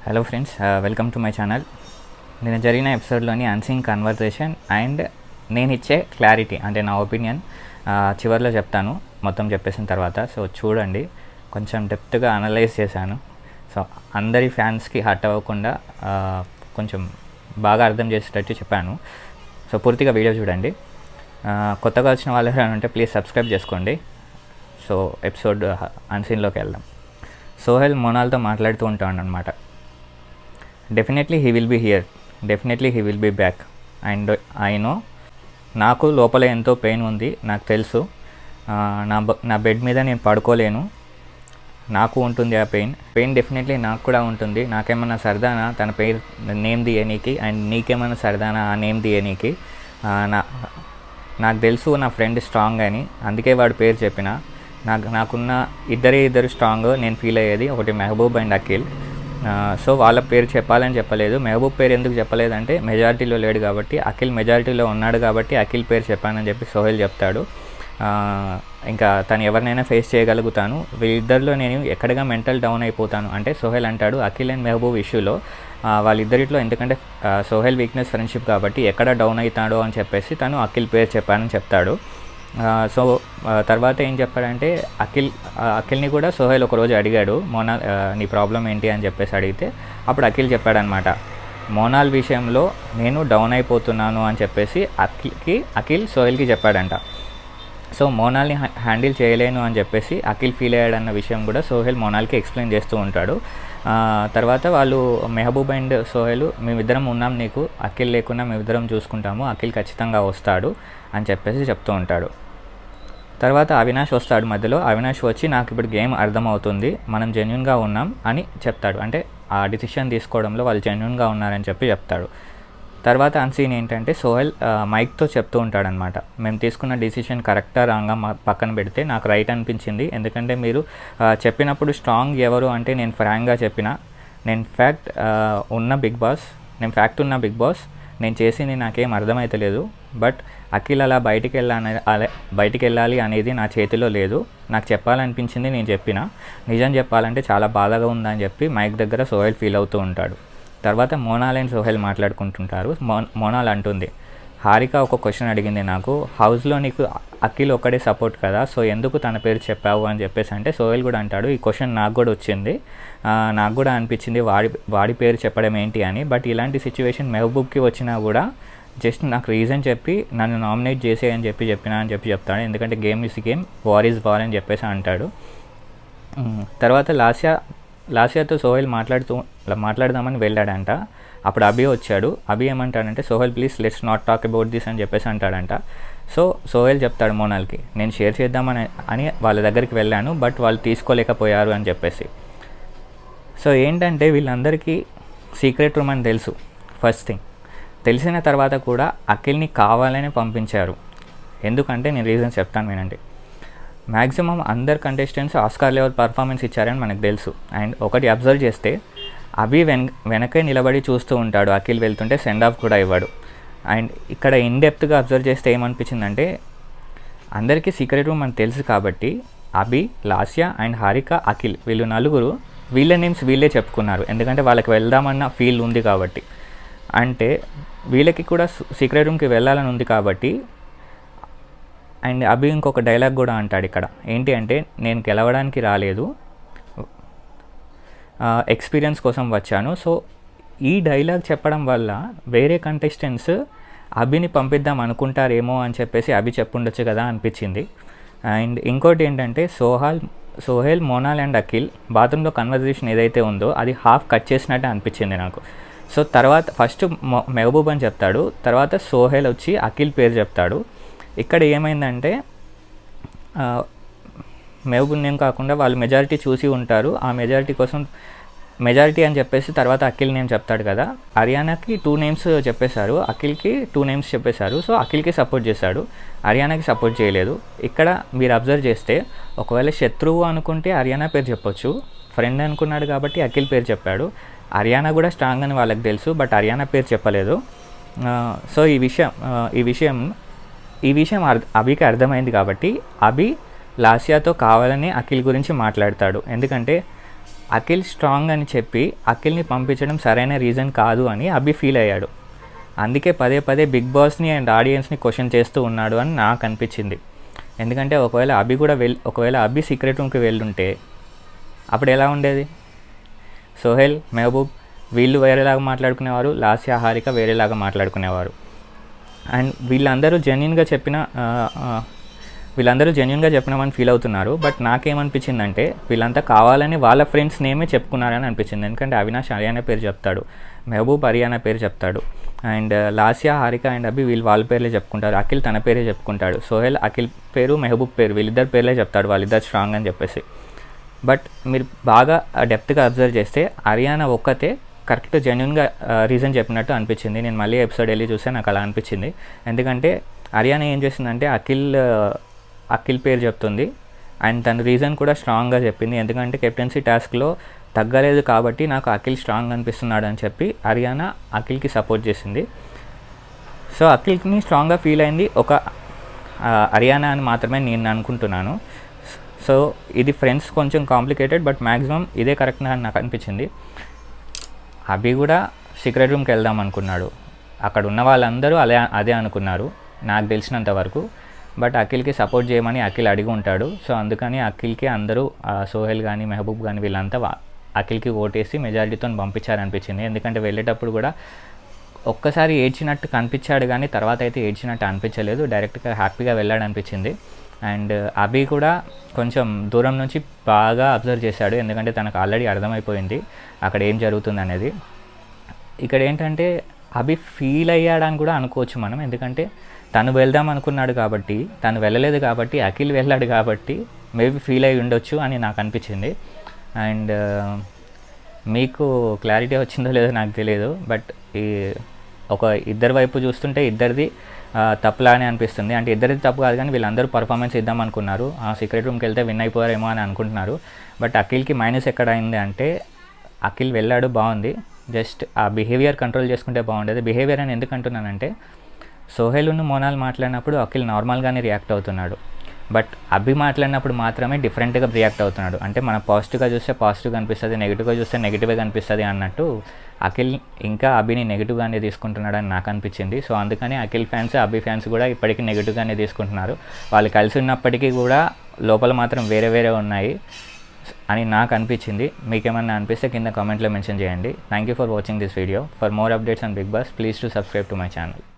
hello friends welcome to my channel నేను జరిగిన ఎపిసోడ్లోని unsung conversation and నేను ఇచ్చే క్లారిటీ అంటే నా ఒపీనియన్ చివరిలో చెప్తాను మొత్తం చెప్పేసిన తర్వాత సో చూడండి కొంచెం డెప్త్గా అనలైజ్ చేశాను సో అందరి ఫ్యాన్స్కి హర్ట్ అవ్వకుండా ఆ, కొంచెం బాగా అర్థం చేసేటట్టు చెప్పాను సో పూర్తిగా వీడియో చూడండి ఆ, కొత్తగా వచ్చిన వాళ్ళు ఎవరైనా ఉంటే ప్లీజ్ సబ్స్క్రైబ్ చేసుకోండి సో ఎపిసోడ్ అన్సీన్లోకి వెళ్దాం సోహెల్ మోనాల్తో మాట్లాడుతూ ఉంటాడు అనమాట definitely he will be here definitely he will be back and I know నాకు లోపల ఎంతో పెయిన్ ఉంది నాకు తెలుసు ఆ, నా బ- నా బెడ్ మీద నేను పడుకోలేను నాకు ఉంటుంది ఆ పెయిన్ పెయిన్ డెఫినెట్లీ నాకు కూడా ఉంటుంది నాకేమన్నా సరదానా తన పేరు నేమ్ తీయనీకి అండ్ నీకేమన్నా సరదానా ఆ నేమ్ తీయనీకి ఆ, నా నాకు తెలుసు నా ఫ్రెండ్ స్ట్రాంగ్ అని అందుకే వాడి పేరు చెప్పిన నాకు నాకున్న ఇద్దరే ఇద్దరు స్ట్రాంగ్ నేను ఫీల్ అయ్యేది ఒకటి మెహబూబ్ అండ్ అఖిల్ ఆ, సో వాళ్ళ పేరు చెప్పాలని చెప్పలేదు మెహబూబ్ పేరు ఎందుకు చెప్పలేదంటే మెజారిటీలో లేడు కాబట్టి అఖిల్ మెజారిటీలో ఉన్నాడు కాబట్టి అఖిల్ పేరు చెప్పానని చెప్పి సోహెల్ చెప్తాడు ఆ, ఇంకా తను ఎవరినైనా ఫేస్ చేయగలుగుతాను వీళ్ళిద్దరిలో నేను ఎక్కడగా మెంటల్ డౌన్ అయిపోతాను అంటే సోహెల్ అంటాడు అఖిల్ అండ్ మెహబూబ్ ఇష్యూలో ఆ, వాళ్ళిద్దరిట్లో ఎందుకంటే ఆ, సోహెల్ వీక్నెస్ ఫ్రెండ్షిప్ కాబట్టి ఎక్కడ డౌన్ అవుతాడో అని చెప్పేసి తను అఖిల్ పేరు చెప్పానని చెప్తాడు ఆ, సో ఆ, తర్వాత ఏం చెప్పాడంటే అఖిల్ ఆ, అఖిల్ని కూడా సోహెల్ ఒకరోజు అడిగాడు మోనా ఆ, నీ ప్రాబ్లం ఏంటి అని చెప్పేసి అడిగితే అప్పుడు అఖిల్ చెప్పాడనమాట మోనాల్ విషయంలో నేను డౌన్ అయిపోతున్నాను అని చెప్పేసి అఖిల్కి అఖిల్ సోహెల్కి చెప్పాడంట సో మోనాల్ని హ్యా- హ్యాండిల్ చేయలేను అని చెప్పేసి అఖిల్ ఫీల్ అయ్యాడన్న విషయం కూడా సోహెల్ మోనాల్కి ఎక్స్ప్లెయిన్ చేస్తూ ఉంటాడు ఆ, తర్వాత వాళ్ళు మెహబూబ్ అండ్ సోహెల్ మేమిద్దరం ఉన్నాం నీకు అఖిల్ లేకుండా మేమిద్దరం చూసుకుంటాము అఖిల్ ఖచ్చితంగా వస్తాడు అని చెప్పేసి చెప్తూ ఉంటాడు తర్వాత అవినాష్ వస్తాడు మధ్యలో అవినాష్ వచ్చి నాకు ఇప్పుడు గేమ్ అర్థమవుతుంది మనం జెన్యున్గా ఉన్నాం అని చెప్తాడు అంటే ఆ డిసిషన్ తీసుకోవడంలో వాళ్ళు జెన్యున్గా ఉన్నారని చెప్పి చెప్తాడు తర్వాత అన్సీన్ ఏంటంటే సోహెల్ ఆ, మైక్తో చెప్తూ ఉంటాడనమాట మేము తీసుకున్న డిసిషన్ కరెక్టా రాంగా మా పక్కన పెడితే నాకు రైట్ అనిపించింది ఎందుకంటే మీరు ఆ, చెప్పినప్పుడు స్ట్రాంగ్ ఎవరు అంటే నేను ఫ్రాంక్గా చెప్పిన నేను ఫ్యాక్ట్ ఉన్న బిగ్ బాస్ నేను ఫ్యాక్ట్ ఉన్న బిగ్ బాస్ నేను చేసింది నాకేం అర్థమైతలేదు బట్ అఖిల్ అలా బయటికి వెళ్ళాలి అలా బయటికి వెళ్ళాలి అనేది నా చేతిలో లేదు నాకు చెప్పాలనిపించింది నేను చెప్పిన నిజం చెప్పాలంటే చాలా బాధగా ఉందని చెప్పి మైక్ దగ్గర సోహెల్ ఫీల్ అవుతూ ఉంటాడు తర్వాత మోనాల్ అండ్ సోహెల్ మాట్లాడుకుంటుంటారు మో- మోనాల్ అంటుంది హారిక ఒక క్వశ్చన్ అడిగింది నాకు హౌస్లో నీకు అఖిల్ ఒక్కడే సపోర్ట్ కదా సో ఎందుకు తన పేరు చెప్పావు అని చెప్పేసి అంటే సోహెల్ కూడా అంటాడు ఈ క్వశ్చన్ నాకు కూడా వచ్చింది ఆ, నాకు కూడా అనిపించింది వాడి వాడి పేరు చెప్పడం ఏంటి అని బట్ ఇలాంటి సిచ్యువేషన్ మెహబూబ్కి వచ్చినా కూడా జస్ట్ నాకు రీజన్ చెప్పి నన్ను నామినేట్ చేసే అని చెప్పి చెప్పినా అని చెప్పి చెప్తాడు ఎందుకంటే game is game war is war అని చెప్పేసి అంటాడు మ్, తర్వాత లాస్యా లాస్యాతో సోహెల్ మాట్లాడుతూ ఇలా మాట్లాడదామని వెళ్ళాడంట అప్పుడు అభి వచ్చాడు అభి ఏమంటాడంటే Sohel please let's not talk about this అని చెప్పేసి అంటాడంట సో సోహెల్ చెప్తాడు మోనాల్కి నేను షేర్ చేద్దామని అని వాళ్ళ దగ్గరికి వెళ్ళాను బట్ వాళ్ళు తీసుకోలేకపోయారు అని చెప్పేసి సో ఏంటంటే వీళ్ళందరికీ సీక్రెట్ రూమ్ అని తెలుసు ఫస్ట్ థింగ్ తెలిసిన తర్వాత కూడా అఖిల్ని కావాలని పంపించారు ఎందుకంటే నేను రీజన్ చెప్తాను వినండి మ్యాక్సిమం అందరు కంటెస్టెంట్స్ ఆస్కార్ లెవెల్ పర్ఫార్మెన్స్ ఇచ్చారని మనకు తెలుసు అండ్ ఒకటి అబ్జర్వ్ చేస్తే అభి వెన్ వెనకే నిలబడి చూస్తూ ఉంటాడు అఖిల్ వెళ్తుంటే సెండ్ ఆఫ్ కూడా ఇవ్వడు అండ్ ఇక్కడ ఇన్ డెప్త్గా అబ్జర్వ్ చేస్తే ఏమనిపించిందంటే అందరికీ సీక్రెట్ రూమ్ అని తెలుసు కాబట్టి అభి లాస్యా అండ్ హారిక అఖిల్ వీళ్ళు నలుగురు వీళ్ళ నేమ్స్ వీళ్ళే చెప్పుకున్నారు ఎందుకంటే వాళ్ళకి వెళ్దామన్న ఫీల్ ఉంది కాబట్టి అంటే వీళ్ళకి కూడా సీక్రెట్ రూమ్కి వెళ్ళాలని ఉంది కాబట్టి అండ్ అభి ఇంకొక డైలాగ్ కూడా అంటాడు ఇక్కడ ఏంటి అంటే నేను గెలవడానికి రాలేదు ఎక్స్పీరియన్స్ కోసం వచ్చాను సో ఈ డైలాగ్ చెప్పడం వల్ల వేరే కంటెస్టెంట్స్ అభిని పంపిద్దాం అనుకుంటారేమో అని చెప్పేసి అభి చెప్పుండొచ్చు కదా అనిపించింది అండ్ ఇంకోటి ఏంటంటే సోహాల్ సోహెల్ మోనాల్ అండ్ అఖిల్ బాత్రూంలో కన్వర్జేషన్ ఏదైతే ఉందో అది హాఫ్ కట్ చేసినట్టే అనిపించింది నాకు సో తర్వాత ఫస్ట్ మొ- మెహబూబ్ అని చెప్తాడు తర్వాత సోహెల్ వచ్చి అఖిల్ పేరు చెప్తాడు ఇక్కడ ఏమైందంటే ఆ, మెహబూబ్ నేమ్ కాకుండా వాళ్ళు మెజారిటీ చూసి ఉంటారు ఆ మెజారిటీ కోసం మెజారిటీ అని చెప్పేసి తర్వాత అఖిల్ నేమ్ చెప్తాడు కదా హర్యానాకి టూ నేమ్స్ చెప్పేశారు అఖిల్కి టూ నేమ్స్ చెప్పేశారు సో అఖిల్కి సపోర్ట్ చేశాడు హర్యానాకి సపోర్ట్ చేయలేదు ఇక్కడ మీరు అబ్జర్వ్ చేస్తే ఒకవేళ శత్రువు అనుకుంటే హర్యానా పేరు చెప్పొచ్చు ఫ్రెండ్ అనుకున్నాడు కాబట్టి అఖిల్ పేరు చెప్పాడు హర్యానా కూడా స్ట్రాంగ్ అని వాళ్ళకి తెలుసు బట్ హర్యానా పేరు చెప్పలేదు ఆ, సో ఈ విషయం ఆ, ఈ విషయం ఈ విషయం అర్- అభికి అర్థమైంది కాబట్టి అభి లాస్యాతో కావాలని అఖిల్ గురించి మాట్లాడతాడు ఎందుకంటే అఖిల్ స్ట్రాంగ్ అని చెప్పి అఖిల్ని పంపించడం సరైన రీజన్ కాదు అని అభి ఫీల్ అయ్యాడు అందుకే పదే పదే బిగ్ బాస్ని అండ్ ఆడియన్స్ని క్వశ్చన్ చేస్తూ ఉన్నాడు అని నాకు అనిపించింది ఎందుకంటే ఒకవేళ అభి కూడా వెల్ ఒకవేళ అభి సీక్రెట్ రూమ్కి వెళ్ళుంటే అప్పుడు ఎలా ఉండేది సోహెల్ మెహబూబ్ వీళ్ళు వేరేలాగా మాట్లాడుకునేవారు లాస్యా హారిక వేరేలాగా మాట్లాడుకునేవారు అండ్ వీళ్ళందరూ జెన్యున్గా చెప్పిన ఆ, ఆ, వీళ్ళందరూ జెన్యున్గా చెప్పినామని ఫీల్ అవుతున్నారు బట్ నాకేమనిపించిందంటే వీళ్ళంతా కావాలని వాళ్ళ ఫ్రెండ్స్ నేమే చెప్పుకున్నారని అనిపించింది ఎందుకంటే అవినాష్ హర్యానా పేరు చెప్తాడు మెహబూబ్ హర్యానా పేరు చెప్తాడు అండ్ లాస్యా హారిక అండ్ అభి వీళ్ళు వాళ్ళ పేర్లే చెప్పుకుంటారు అఖిల్ తన పేరే చెప్పుకుంటాడు సోహెల్ అఖిల్ పేరు మెహబూబ్ పేరు వీళ్ళిద్దరు పేర్లే చెప్తాడు వాళ్ళిద్దరు స్ట్రాంగ్ అని చెప్పేసి బట్ మీరు బాగా డెప్త్గా అబ్జర్వ్ చేస్తే హర్యానా ఒక్కతే కరెక్ట్ జెన్యున్గా రీజన్ చెప్పినట్టు అనిపించింది నేను మళ్ళీ ఎపిసోడ్ వెళ్ళి చూస్తే నాకు అలా అనిపించింది ఎందుకంటే హర్యానా ఏం చేసిందంటే అఖిల్ ఆ, అఖిల్ పేరు చెప్తుంది అండ్ తన రీజన్ కూడా స్ట్రాంగ్గా చెప్పింది ఎందుకంటే కెప్టెన్సీ టాస్క్లో తగ్గలేదు కాబట్టి నాకు అఖిల్ స్ట్రాంగ్ అనిపిస్తున్నాడు అని చెప్పి హర్యానా అఖిల్కి సపోర్ట్ చేసింది సో అఖిల్ని స్ట్రాంగ్గా ఫీల్ అయింది ఒక ఆ, హర్యానా అని మాత్రమే నేను అనుకుంటున్నాను సో ఇది ఫ్రెండ్స్ కొంచెం కాంప్లికేటెడ్ బట్ మ్యాక్సిమం ఇదే కరెక్ట్ అని నాకు అనిపించింది అభి కూడా సీక్రెట్ రూమ్కి వెళ్దాం అనుకున్నాడు అక్కడ ఉన్న వాళ్ళందరూ అదే అదే అనుకున్నారు నాకు తెలిసినంత వరకు బట్ అఖిల్కి సపోర్ట్ చేయమని అఖిల్ అడిగి ఉంటాడు సో అందుకని అఖిల్కి అందరూ ఆ, సోహెల్ కానీ మెహబూబ్ కానీ వీళ్ళంతా వా- అఖిల్కి ఓటేసి మెజారిటీతో పంపించారనిపించింది ఎందుకంటే వెళ్ళేటప్పుడు కూడా ఒక్కసారి ఏడ్చినట్టు కనిపించాడు కానీ తర్వాత అయితే ఏడ్చినట్టు అనిపించలేదు డైరెక్ట్గా హ్యాపీగా వెళ్ళాడు అనిపించింది అండ్ అభి కూడా కొంచెం దూరం నుంచి బాగా అబ్జర్వ్ చేశాడు ఎందుకంటే తనకు ఆల్రెడీ అర్థమైపోయింది అక్కడ ఏం జరుగుతుంది అనేది ఇక్కడ ఏంటంటే అభి ఫీల్ అయ్యాడని కూడా అనుకోవచ్చు మనం ఎందుకంటే తను వెళ్దాం అనుకున్నాడు కాబట్టి తను వెళ్ళలేదు కాబట్టి అఖిల్ వెళ్ళాడు కాబట్టి మేబీ ఫీల్ అయి ఉండొచ్చు అని నాకు అనిపించింది అండ్ మీకు క్లారిటీ వచ్చిందో లేదో నాకు తెలియదు బట్ ఈ ఒక ఇద్దరి వైపు చూస్తుంటే ఇద్దరిది ఆ, తప్పులానే అనిపిస్తుంది అంటే ఇద్దరిది తప్పు కాదు కానీ వీళ్ళందరూ పర్ఫార్మెన్స్ ఇద్దాం అనుకున్నారు ఆ సీక్రెట్ రూమ్కి వెళ్తే విన్ అయిపోయారేమో అని అనుకుంటున్నారు బట్ అఖిల్కి మైనస్ ఎక్కడ అయింది అంటే అఖిల్ వెళ్ళాడు బాగుంది జస్ట్ ఆ బిహేవియర్ కంట్రోల్ చేసుకుంటే బాగుండేది బిహేవియర్ అని ఎందుకు అంటున్నానంటే సోహెల్ను మోనాల్ మాట్లాడినప్పుడు అఖిల్ నార్మల్గానే రియాక్ట్ అవుతున్నాడు బట్ అభి మాట్లాడినప్పుడు మాత్రమే డిఫరెంట్గా రియాక్ట్ అవుతున్నాడు అంటే మన పాజిటివ్గా చూస్తే పాజిటివ్గా అనిపిస్తుంది నెగిటివ్గా చూస్తే నెగిటివ్గా కనిపిస్తుంది అన్నట్టు అఖిల్ ఇంకా అభిని నెగిటివ్గానే తీసుకుంటున్నాడని నాకు అనిపించింది సో అందుకని అఖిల్ ఫ్యాన్స్ అభి ఫ్యాన్స్ కూడా ఇప్పటికీ నెగిటివ్గానే తీసుకుంటున్నారు వాళ్ళు కలిసి ఉన్నప్పటికీ కూడా లోపల మాత్రం వేరే వేరే ఉన్నాయి అని నాకు అనిపించింది మీకేమన్నా అనిపిస్తే కింద కామెంట్లో మెన్షన్ చేయండి thank you for watching this video for more updates on Bigg Boss please to subscribe to my channel